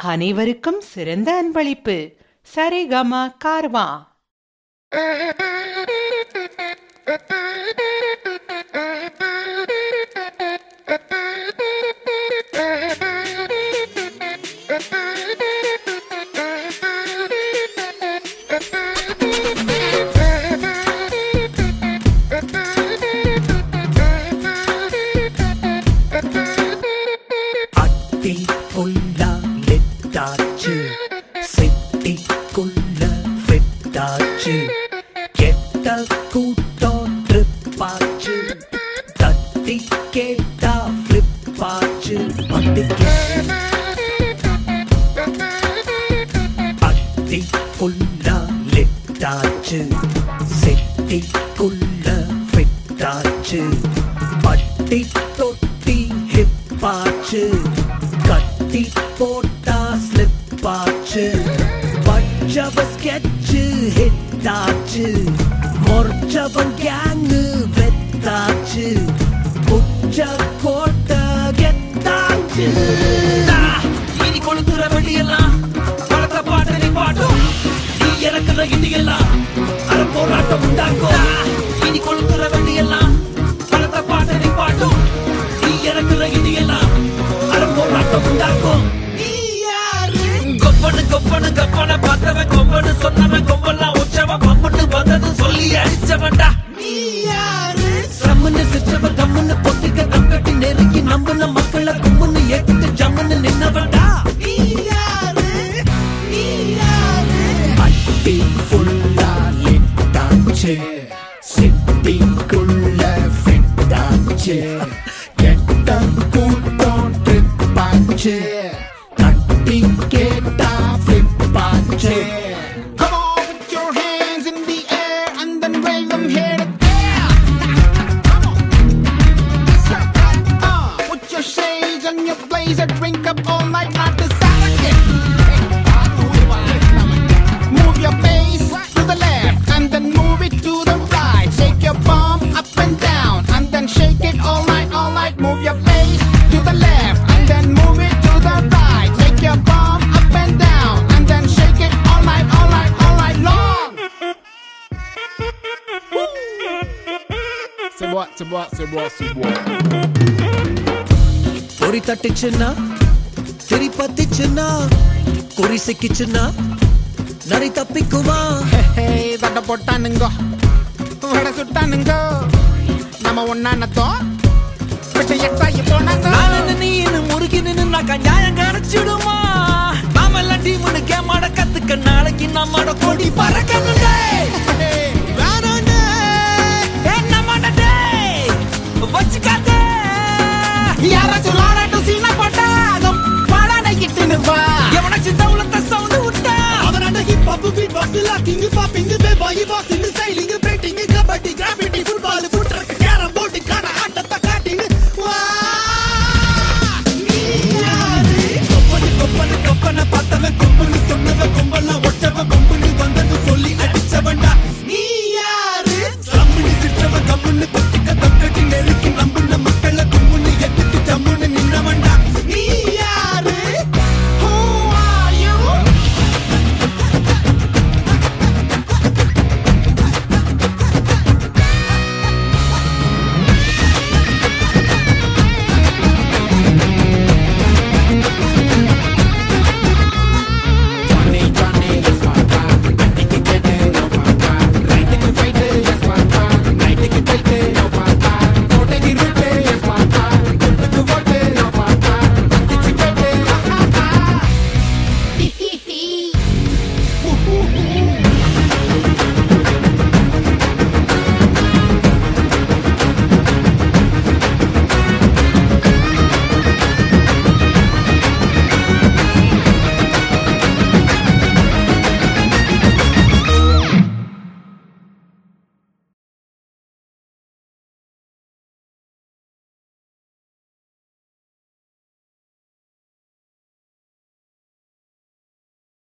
அனைவருக்கும் சிறந்த அன்பளிப்பு சரிகம கார்வா அட்டி ஃபுல்லா லிட்டாச்சு சிட்டிக்குள்ள ஃபிட்டாச்சு கெட்ட கூட்டம் ட்ரிப்பாச்சு தட்டி கேட்டா ஃபிளிப்பாச்சு வந்துக்கே அட்டி ஃபுல்லா லிட்டாச்சு சிட்டிக்குள்ள ஃபிட்டாச்சு பட்டி தொட்டி ஹிப்பாச்சு கட்டி போட்டா ஸ்லிப்பாச்சு பச்சவ ஸ்கெட்சு ஹிட்டாச்சு மொர்ச்சவன் கேங்கு வெத்தாச்சு புச்ச கோட்ட கெத்தாச்சு இனி கொளுத்துற வெடியெல்லாம் பழத்த பாட்டு நீ பாட்டும் நீ இறக்குற இடியெல்லாம் அற போராட்டம் உண்டாக்கும் இனி கொளுத்துற வெடியெல்லாம் பழத்த பாட்டு நீ பாட்டும் நீ இறக்குற இடியெல்லாம் அற போராட்டம் உண்டாக்கும் கொப்பனு கொப்பனு கப்பன பார்த்தவன் கொம்பனு சொன்னவன் கொம்பெல்லாம் உச்சவன் பம்புன்னு வந்தது சொல்லி அடிச்சவன்டா சம்முன்னு சிச்சவன் கம்முன்னு பொத்திக்க தங்கட்டி நெருங்கி நம்புன மக்களை கும்முன்னு ஏத்துட்டு ஜம்முன்னு நின்னவன்டா அட்டி ஃபுல்லா லிட்டாச்சு சிட்டிக்குள்ள ஃபிட்டாச்சு கெட்ட கூட்டம் ட்ரிப்பாச்சு தட்டி கேட்டா ஃபிளிப்பாச்சு Come on, put your hands in the air and then wave them here to there. Come on. Uh, put your shades and your blazer, drink up all night, not the Saturday. Move your face to the left and then move it to the right. Shake your bum up and down and then shake it all night, all night. Move your face to the left and then move it to the right. Shake your bum up and down and then shake it all night, all night, all night long. Say what, say what, say what, say what. பொறி தட்டுச்சுன்னா திரி பத்திச்சுன்னா குறி சிக்கிச்சுன்னா நரி தப்பிக்குமா ஹே தட்ட போட்டானுங்கோ வடை சுட்டானுங்கோ நம்ம ஒன்னானத்தோம் விட்டு எக்ஸாகி போனாங்க நானு நீனு முறுக்கி நின்னுனாக்கா நியாயம் கிடைச்சிடுமா நாமெல்லாம் டீமுன்னு கேமாட கத்துக்க நாளைக்கு நம்மோட கொடி பறக்கணுண்டே வேணுண்டே என்னமாட டேய் வச்சுக்காதே யாராச்சும் லாராட்டும் சீனா போட்டாலும் பாடாடைக்கிட்டு வா எவனாச்சும் தௌலத்தை சவுண்டு விட்டா அவனாண்ட hip hop beat box locking popping பே பாய் பாஸ்